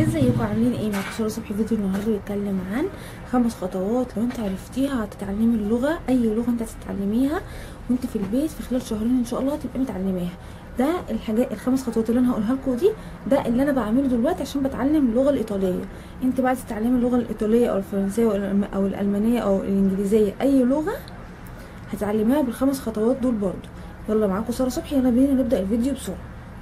ازيكم عاملين ايه معاكم ساره صبحي فيديو النهارده بيتكلم عن خمس خطوات لو انت عرفتيها هتتعلمي اللغه اي لغه انت هتتعلميها وانت في البيت في خلال شهرين ان شاء الله هتبقي متعلماها ده الحاجات الخمس خطوات اللي انا هقولها لكم دي ده اللي انا بعمله دلوقتي عشان بتعلم اللغه الايطاليه انت بعد تتعلمي اللغه الايطاليه او الفرنسيه او الالمانيه او الانجليزيه اي لغه هتعلميها بالخمس خطوات دول برضو يلا معاكم ساره صبحي يلا بينا نبدا الفيديو بسرعه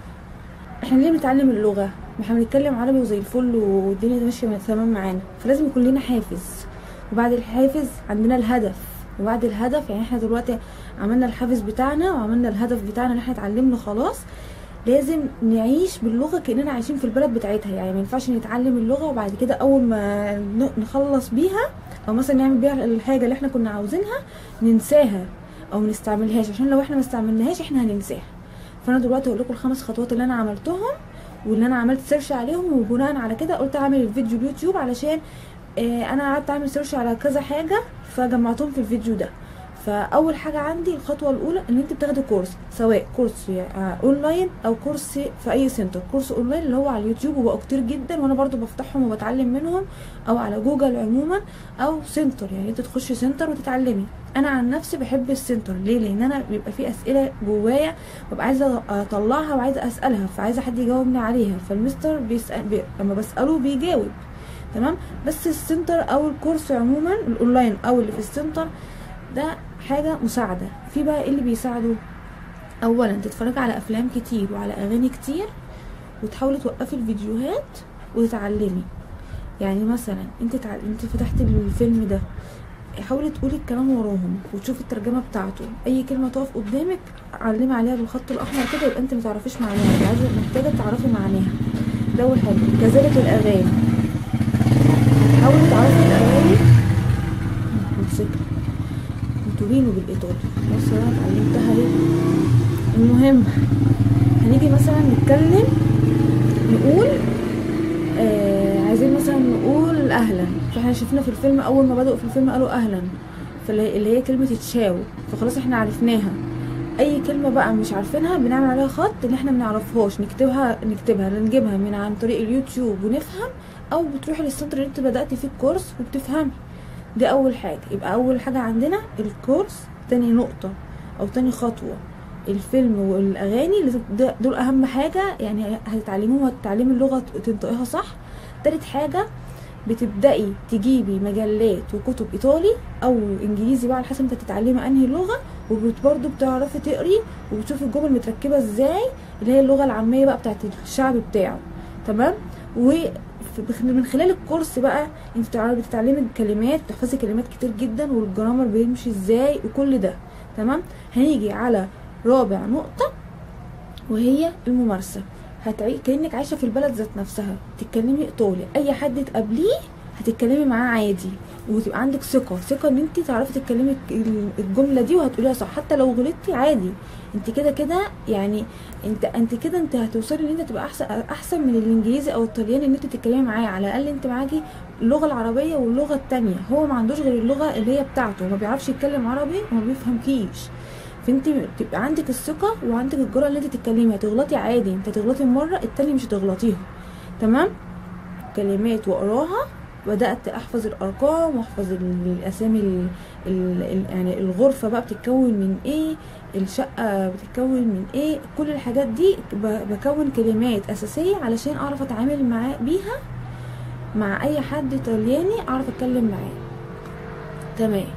احنا ليه بنتعلم اللغه ما احنا بنتكلم عربي وزي الفل والدنيا ماشيه تمام معانا فلازم يكون لنا حافز وبعد الحافز عندنا الهدف وبعد الهدف يعني احنا دلوقتي عملنا الحافز بتاعنا وعملنا الهدف بتاعنا اللي احنا اتعلمنا خلاص لازم نعيش باللغه كاننا عايشين في البلد بتاعتها يعني ما ينفعش نتعلم اللغه وبعد كده اول ما نخلص بيها او مثلا نعمل بيها الحاجه اللي احنا كنا عاوزينها ننساها او ما نستعملهاش عشان لو احنا ما استعملناهاش احنا هننساها فانا دلوقتي هقول لكم الخمس خطوات اللي انا عملتهم واللي انا عملت سيرش عليهم وبناء على كده قلت اعمل الفيديو اليوتيوب علشان آه انا قعدت اعمل سيرش على كذا حاجه فجمعتهم في الفيديو ده فاول حاجه عندي الخطوه الاولى ان انت بتاخدي كورس سواء كورس آه اونلاين او كورس في اي سنتر كورس اونلاين اللي هو على اليوتيوب وبقوا كتير جدا وانا برضو بفتحهم وبتعلم منهم او على جوجل عموما او سنتر يعني انت تخشي سنتر وتتعلمي انا عن نفسي بحب السنتر ليه لان انا بيبقى في اسئله جوايا ببقى عايزه اطلعها وعايزه اسالها فعايزه حد يجاوبني عليها فالمستر بيسال بي... لما بساله بيجاوب تمام بس السنتر او الكورس عموما الاونلاين او اللي في السنتر ده حاجه مساعده في بقى ايه اللي بيساعده اولا تتفرجي على افلام كتير وعلى اغاني كتير وتحاولي توقفي الفيديوهات وتتعلمي يعني مثلا انت تع... انت فتحت الفيلم ده حاولي تقولي الكلام وراهم وتشوفي الترجمه بتاعته اي كلمه تقف قدامك علمي عليها بالخط الاحمر كده يبقى انت ما تعرفيش معناها عايزه محتاجه تعرفي معناها ده اول حاجه كذلك الاغاني حاولي تعرفي الاغاني موسيقى وتورينو بالايطالي بص انا اتعلمتها ليه المهم هنيجي مثلا نتكلم نقول آه عايزين مثلا نقول اهلا فاحنا شفنا في الفيلم اول ما بدأوا في الفيلم قالوا اهلا اللي هي كلمة تشاو فخلاص احنا عرفناها اي كلمة بقى مش عارفينها بنعمل عليها خط اللي احنا بنعرفهاش نكتبها نكتبها نجيبها من عن طريق اليوتيوب ونفهم او بتروحي للسنتر اللي انت بدأتي فيه الكورس وبتفهمي دي اول حاجة يبقى اول حاجة عندنا الكورس تاني نقطة او تاني خطوة الفيلم والاغاني دول اهم حاجه يعني هتتعلموها وتتعلمي اللغه تنطقيها صح تالت حاجه بتبداي تجيبي مجلات وكتب ايطالي او انجليزي بقى على حسب انت تتعلمي انهي لغه وبرضه بتعرفي تقري وبتشوفي الجمل متركبه ازاي اللي هي اللغه العاميه بقى بتاعت الشعب بتاعه تمام و من خلال الكورس بقى انت بتتعلمي كلمات بتحفظي كلمات كتير جدا والجرامر بيمشي ازاي وكل ده تمام هنيجي على رابع نقطة وهي الممارسة هتعي كأنك عايشة في البلد ذات نفسها تتكلمي ايطالي اي حد تقابليه هتتكلمي معاه عادي وتبقى عندك ثقة ثقة ان انت تعرفي تتكلمي الجملة دي وهتقوليها صح حتى لو غلطتي عادي انت كده كده يعني انت انت كده انت هتوصلي ان انت تبقى احسن احسن من الانجليزي او الطلياني ان انت تتكلمي معاه على الاقل انت معاكي اللغة العربية واللغة التانية هو ما عندوش غير اللغة اللي هي بتاعته ما بيعرفش يتكلم عربي وما بيفهمكيش فانت تبقى عندك الثقه وعندك الجرأه اللي انت تتكلمي هتغلطي عادي انت هتغلطي مره التاني مش هتغلطيها تمام كلمات واقراها بدات احفظ الارقام واحفظ الاسامي ال ال يعني الغرفه بقى بتتكون من ايه الشقه بتتكون من ايه كل الحاجات دي بكون كلمات اساسيه علشان اعرف اتعامل معاه بيها مع اي حد طلياني اعرف اتكلم معاه تمام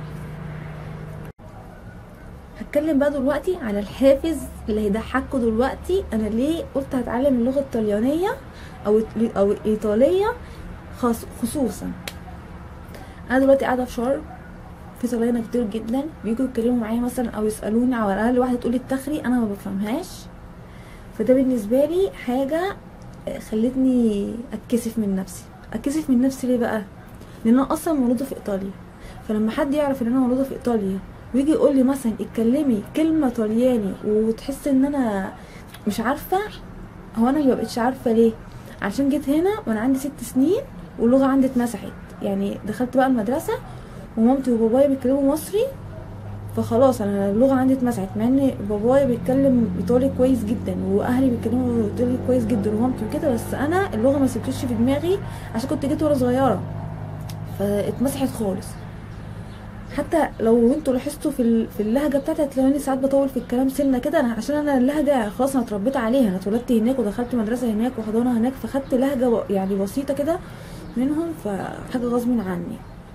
هتكلم بقى دلوقتي على الحافز اللي هيضحكوا دلوقتي انا ليه قلت هتعلم اللغه الطليانيه او او الايطاليه خصوصا انا دلوقتي قاعده في شرم في طليانه كتير جدا بيجوا يتكلموا معايا مثلا او يسالوني على الاقل واحده تقول لي التخري انا ما بفهمهاش فده بالنسبه لي حاجه خلتني اتكسف من نفسي اتكسف من نفسي ليه بقى لان انا اصلا مولوده في ايطاليا فلما حد يعرف ان انا مولوده في ايطاليا ويجي يقول لي مثلا اتكلمي كلمه طلياني وتحس ان انا مش عارفه هو انا ما بقتش عارفه ليه عشان جيت هنا وانا عندي ست سنين واللغه عندي اتمسحت يعني دخلت بقى المدرسه ومامتي وبابايا بيتكلموا مصري فخلاص انا اللغه عندي اتمسحت مع ان بابايا بيتكلم ايطالي كويس جدا واهلي بيتكلموا ايطالي كويس جدا ومامتي وكده بس انا اللغه ما سبتش في دماغي عشان كنت جيت وانا صغيره فاتمسحت خالص حتى لو انتوا لاحظتوا في ال- في اللهجه بتاعتي هتلاقوني ساعات بطول في الكلام سنه كده انا عشان انا اللهجه خلاص انا اتربيت عليها انا اتولدت هناك ودخلت مدرسه هناك وحضانه هناك فخدت لهجه و- يعني بسيطه كده منهم فحاجه غصب عني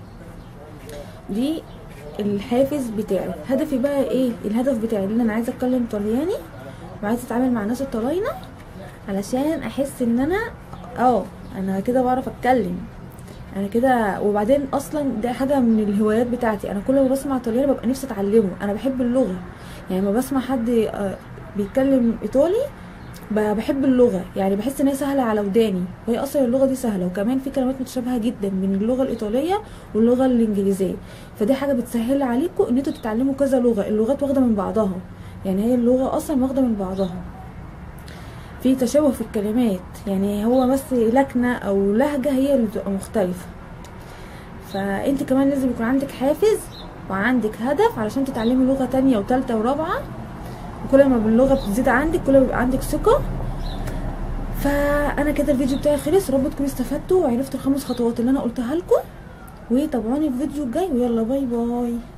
دي الحافز بتاعي هدفي بقى ايه الهدف بتاعي اللي انا عايزه اتكلم طلياني وعايزه اتعامل مع الناس الطلاينه علشان احس ان انا اه انا كده بعرف اتكلم انا كده وبعدين اصلا ده حاجه من الهوايات بتاعتي انا كل ما بسمع طلياني ببقى نفسي اتعلمه انا بحب اللغه يعني لما بسمع حد آه، بيتكلم ايطالي ب- بحب اللغه يعني بحس ان هي سهله على وداني وهي اصلا اللغه دي سهله وكمان في كلمات متشابهه جدا بين اللغه الايطاليه واللغه الانجليزيه فدي حاجه بتسهل عليكم ان انتوا تتعلموا كذا لغه اللغات واخده من بعضها يعني هي اللغه اصلا واخده من بعضها في تشابه في الكلمات يعني هو بس لكنه او لهجه هي اللي بتبقى مختلفه فانت كمان لازم يكون عندك حافز وعندك هدف علشان تتعلمي لغه تانية وتالتة ورابعه وكل ما اللغه بتزيد عندك كل ما بيبقى عندك ثقه فانا كده الفيديو بتاعي خلص رب تكونوا استفدتوا وعرفتوا الخمس خطوات اللي انا قلتها لكم وتابعوني الفيديو الجاي ويلا باي باي